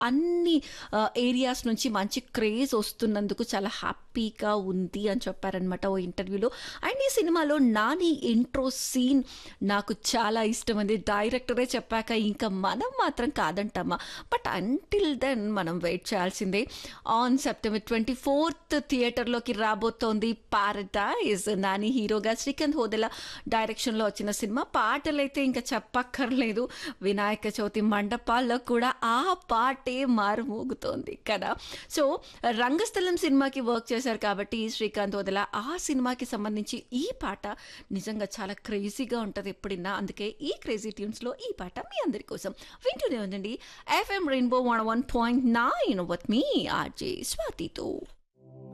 అన్ని ఏరియాస్ నుంచి మంచి క్రేజ్ వస్తున్నందుకు చాలా హ్యాపీగా ఉంది అని చెప్పారనమాట ఓ ఇంటర్వ్యూలో అండ్ ఈ సినిమాలో నాని ఇంట్రో సీన్ నాకు చాలా ఇష్టం అంది డైరెక్టరే చెప్పాక ఇంకా మనం మాత్రం కాదంటమ్మా బట్ అంటిల్ దెన్ మనం వెయిట్ చేయాల్సిందే ఆన్ సెప్టెంబర్ ట్వంటీ ఫోర్త్ థియేటర్లోకి రాబోతోంది పారడైజ్ నాని హీరోగా శ్రీకాంత్ హోదెల డైరెక్షన్లో వచ్చిన సినిమా పాటలైతే ఇంకా చెప్పక్కర్లేదు వినాయక చవితి మండపాల్లో కూడా ఆ పాటే మారుమోగుతోంది కదా సో రంగస్థలం సినిమాకి వర్క్ చేశారు కాబట్టి శ్రీకాంత్ వదల ఆ సినిమాకి సంబంధించి ఈ పాట నిజంగా చాలా క్రేజీగా ఉంటుంది ఎప్పుడిన్నా అందుకే ఈ క్రేజీ ట్యూన్స్లో ఈ పాట మీ అందరి కోసం వింటూనే ఉండండి FM rainbow one one point nine వత్ మీ ఆర్జే స్వాతితో